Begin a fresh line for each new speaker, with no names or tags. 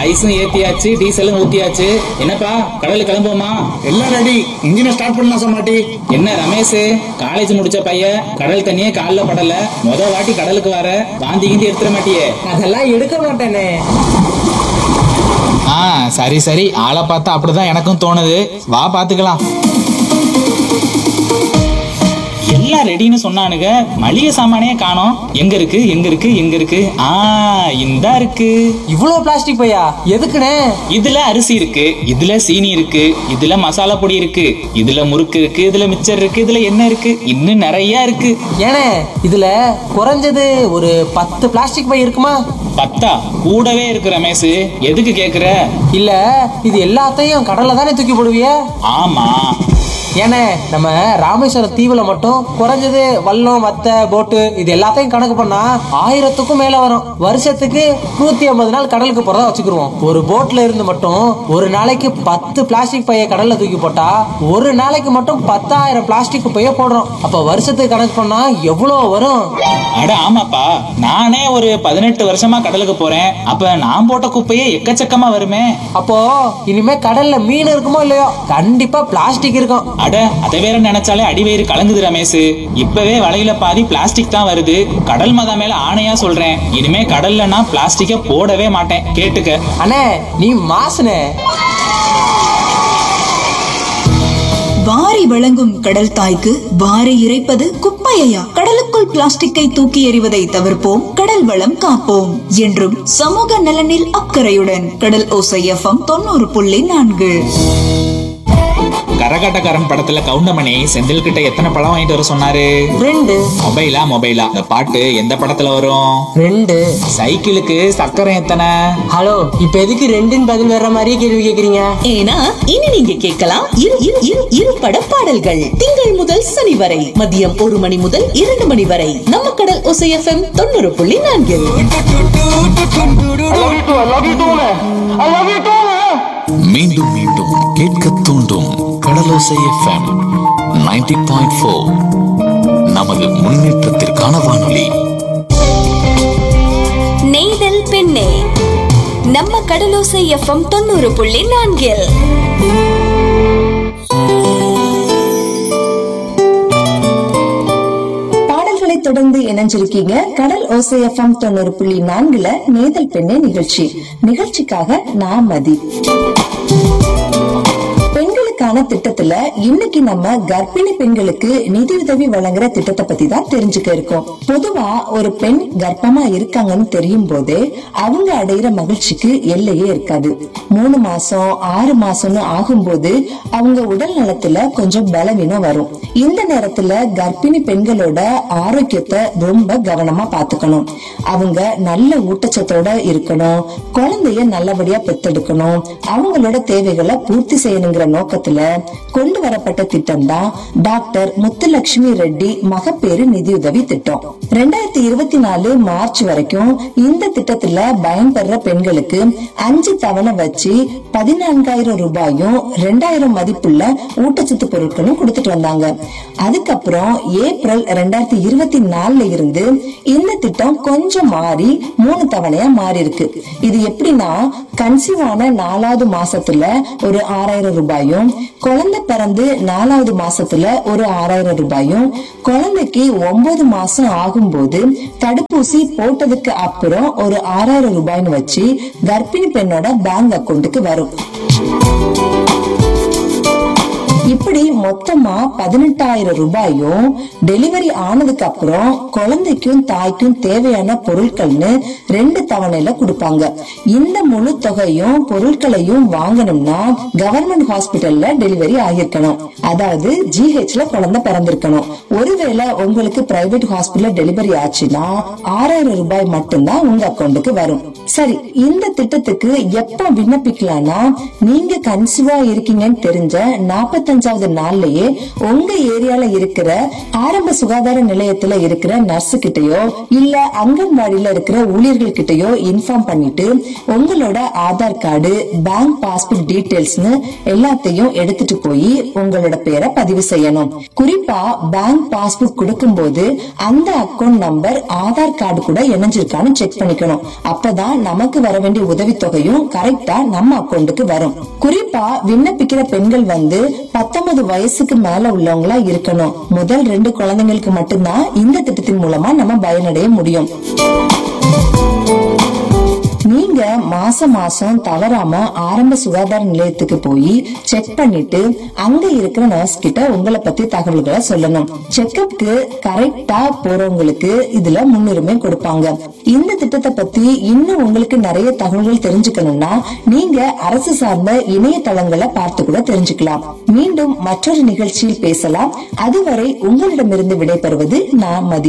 ஐஸும் ஏத்தியாச்சு டீசலும் ஊத்தியாச்சு என்னப்பா கடலுக்கு கிளம்புவோமா
எல்லாம் ரெடி இன்ஜினை ஸ்டார்ட் பண்ணலாம் சமாட்டி
என்ன ரமேஷ் காலேஜ் முடிச்ச பையன் கடல் தண்ணியே கால்ல படல முத வாட்டி கடலுக்கு வர வாந்தி கிந்தி எடுத்துட மாட்டியே
அதெல்லாம் எடுக்க மாட்டேனே
ஆ சரி சரி ஆளை பார்த்தா அப்படிதான் எனக்கும் தோணுது வா பாத்துக்கலாம் எல்லாம் ரெடின்னு சொன்னானுங்க மளிகை சாமானே காணோம் எங்க இருக்கு எங்க இருக்கு எங்க இருக்கு ஆ இந்தா இருக்கு
இவ்வளவு பிளாஸ்டிக் பையா எதுக்குண்ணே
இதுல அரிசி இருக்கு இதுல சீனி இருக்கு இதுல மசாலா பொடி இருக்கு இதுல முறுக்கு இருக்கு இதுல மிச்சர் இருக்கு இதுல என்ன இருக்கு இன்னும் நிறைய இருக்கு
ஏனே இதுல குறைஞ்சது ஒரு பத்து பிளாஸ்டிக் பை இருக்குமா
பத்தா கூடவே இருக்கு ரமேஷ் எதுக்கு கேக்குற
இல்ல இது எல்லாத்தையும் கடல்ல தானே தூக்கி போடுவிய
ஆமா
ஏனே நம்ம ராமேஸ்வரம் தீவுல மட்டும் குறைஞ்சது வல்லம் மத்த போட்டு இது எல்லாத்தையும் கணக்கு பண்ணா ஆயிரத்துக்கும் மேல வரும் வருஷத்துக்கு நூத்தி ஐம்பது நாள் கடலுக்கு போறதா வச்சுக்கிருவோம் ஒரு போட்ல இருந்து மட்டும் ஒரு நாளைக்கு பத்து பிளாஸ்டிக் பைய கடல்ல தூக்கி போட்டா ஒரு நாளைக்கு மட்டும் பத்தாயிரம் பிளாஸ்டிக் பைய போடுறோம் அப்ப வருஷத்துக்கு கணக்கு பண்ணா எவ்வளவு வரும்
அட ஆமாப்பா நானே ஒரு பதினெட்டு வருஷமா கடலுக்கு போறேன் அப்ப நான் போட்ட குப்பையே எக்கச்சக்கமா வருமே
அப்போ இனிமே கடல்ல மீன் இருக்குமோ இல்லையோ கண்டிப்பா பிளாஸ்டிக் இருக்கும்
அட அதை வேற நினைச்சாலே அடிவயிறு கலங்குது ரமேஷ் இப்பவே வலையில பாதி பிளாஸ்டிக் தான் வருது கடல் மதா மேல ஆணையா சொல்றேன் இனிமே கடல்ல நான் பிளாஸ்டிக்க போடவே மாட்டேன் கேட்டுக்க
அண்ணே நீ மாசுனே
வாரி வழங்கும் கடல் தாய்க்கு வாரி இறைப்பது குப்பையா கடலுக்குள் பிளாஸ்டிக்கை தூக்கி எறிவதை தவிர்ப்போம் கடல் வளம் காப்போம் என்றும் சமூக நலனில் அக்கறையுடன் கடல் ஓசை எஃப்எம் தொண்ணூறு புள்ளி நான்கு
கரகாட்டக்காரன் படத்துல கவுண்டமணி செந்தில் கிட்ட எத்தனை பழம் வாங்கிட்டு வர சொன்னாரு
ரெண்டு
மொபைலா மொபைலா இந்த பாட்டு எந்த படத்துல வரும்
ரெண்டு
சைக்கிளுக்கு சக்கரம் எத்தனை
ஹலோ இப்ப எதுக்கு ரெண்டுன்னு பதில் வர்ற மாதிரியே கேள்வி கேக்குறீங்க
ஏன்னா இனி நீங்க கேட்கலாம் இரு இரு இரு இரு பட பாடல்கள் திங்கள் முதல் சனி வரை மதியம் ஒரு மணி முதல் இரண்டு மணி வரை நம்ம கடல் ஒசை எஃப்எம் தொண்ணூறு புள்ளி நான்கில்
மீண்டும் மீண்டும் கேட்க தூண்டும் கடலோசை எஃப்எம் 90.4 பாயிண்ட் ஃபோர் நமது முன்னேற்றத்திற்கான வானொலி
நெய்தல் பெண்ணே நம்ம கடலோசை எஃப்எம் தொண்ணூறு புள்ளி நான்கில்
பாடல்களை தொடர்ந்து இணைஞ்சிருக்கீங்க கடல் ஓசை எஃப்எம் தொண்ணூறு புள்ளி நான்குல நேதல் பெண்ணே நிகழ்ச்சி நிகழ்ச்சிக்காக நான் மதி பெண்களுக்கான திட்டத்துல இன்னைக்கு நம்ம கர்ப்பிணி பெண்களுக்கு நிதியுதவி வழங்குற திட்டத்தை பத்தி தான் தெரிஞ்சுக்க இருக்கோம் பொதுவா ஒரு பெண் கர்ப்பமா இருக்காங்கன்னு தெரியும் போதே அவங்க அடையிற மகிழ்ச்சிக்கு எல்லையே இருக்காது மூணு மாசம் ஆறு மாசம்னு ஆகும்போது அவங்க உடல் நலத்துல கொஞ்சம் பலவீனம் வரும் இந்த நேரத்துல கர்ப்பிணி பெண்களோட ஆரோக்கியத்தை ரொம்ப கவனமா பாத்துக்கணும் அவங்க நல்ல ஊட்டச்சத்தோட இருக்கணும் குழந்தைய நல்லபடியா பெத்தெடுக்கணும் அவங்களோட தேவைகளை பூர்த்தி செய்யணுங்கிற நோக்கத்துல கொண்டு வரப்பட்ட திட்டம் தான் டாக்டர் முத்துலட்சுமி ரெட்டி மகப்பேறு நிதியுதவி திட்டம் ரெண்டாயிரத்தி இருபத்தி நாலு மார்ச் வரைக்கும் இந்த திட்டத்துல பயன்பெற பெண்களுக்கு அஞ்சு தவணை வச்சு பதினான்காயிரம் ரூபாயும் ரெண்டாயிரம் மதிப்புள்ள ஊட்டச்சத்து பொருட்களும் கொடுத்துட்டு வந்தாங்க அதுக்கப்புறம் ஏப்ரல் ரெண்டாயிரத்தி இருபத்தி நாலுல இருந்து இந்த திட்டம் கொஞ்சம் மாறி மூணு தவணையா மாறி இருக்கு இது எப்படின்னா கன்சீவ் ஆன நாலாவது மாசத்துல ஒரு ஆறாயிரம் ரூபாயும் குழந்தை பிறந்து நாலாவது மாசத்துல ஒரு ஆறாயிரம் ரூபாயும் குழந்தைக்கு ஒன்பது மாசம் ஆகும்போது தடுப்பூசி போட்டதுக்கு அப்புறம் ஒரு ஆறாயிரம் ரூபாய்னு வச்சு கர்ப்பிணி பெண்ணோட பேங்க் அக்கவுண்ட்டுக்கு வரும் இப்படி மொத்தமா பதினெட்டாயிரம் ரூபாயும் டெலிவரி ஆனதுக்கு அப்புறம் குழந்தைக்கும் தாய்க்கும் தேவையான பொருட்கள்னு ரெண்டு தவணையில கொடுப்பாங்க இந்த முழு தொகையும் பொருட்களையும் வாங்கணும்னா கவர்மெண்ட் ஹாஸ்பிட்டல்ல டெலிவரி ஆகியிருக்கணும் அதாவது ஜிஹெச்ல குழந்தை பிறந்திருக்கணும் ஒருவேளை உங்களுக்கு பிரைவேட் ஹாஸ்பிட்டல்ல டெலிவரி ஆச்சுன்னா ஆறாயிரம் ரூபாய் மட்டும்தான் உங்க அக்கௌண்ட்டுக்கு வரும் சரி இந்த திட்டத்துக்கு எப்ப விண்ணப்பிக்கலாம்னா நீங்க கன்சீவா இருக்கீங்கன்னு தெரிஞ்ச நாற்பத்தஞ்சாவது நாள்லயே உங்க ஏரியால இருக்கிற ஆரம்ப சுகாதார நிலையத்துல இருக்கிற நர்ஸ் கிட்டயோ இல்ல அங்கன்வாடியில இருக்கிற ஊழியர்கள் கிட்டயோ இன்ஃபார்ம் பண்ணிட்டு உங்களோட ஆதார் கார்டு பேங்க் பாஸ்புக் டீடைல்ஸ்னு எல்லாத்தையும் எடுத்துட்டு போய் உங்களோட பேரை பதிவு செய்யணும் குறிப்பா பேங்க் பாஸ்புக் கொடுக்கும்போது அந்த அக்கவுண்ட் நம்பர் ஆதார் கார்டு கூட இணைஞ்சிருக்கான்னு செக் பண்ணிக்கணும் அப்பதான் நமக்கு வர வேண்டிய உதவித்தொகையும் கரெக்டா நம்ம அக்கௌண்ட்டுக்கு வரும் குறிப்பா விண்ணப்பிக்கிற பெண்கள் வந்து பத்தொன்பது வயசுக்கு மேல உள்ளவங்களா இருக்கணும் முதல் ரெண்டு குழந்தைங்களுக்கு மட்டும்தான் இந்த திட்டத்தின் மூலமா நம்ம பயனடைய முடியும் நீங்க மாசம் மாசம் தவறாம ஆரம்ப சுகாதார நிலையத்துக்கு போய் செக் பண்ணிட்டு அங்க இருக்கிற நர்ஸ் கிட்ட உங்களை பத்தி தகவல்களை சொல்லணும் செக்கப்க்கு கரெக்டா போறவங்களுக்கு இதுல முன்னுரிமை கொடுப்பாங்க இந்த திட்டத்தை பத்தி இன்னும் உங்களுக்கு நிறைய தகவல்கள் தெரிஞ்சுக்கணும்னா நீங்க அரசு சார்ந்த இணையதளங்களை பார்த்து கூட தெரிஞ்சுக்கலாம் மீண்டும் மற்றொரு நிகழ்ச்சியில் பேசலாம் அதுவரை உங்களிடமிருந்து விடைபெறுவது நான் மதி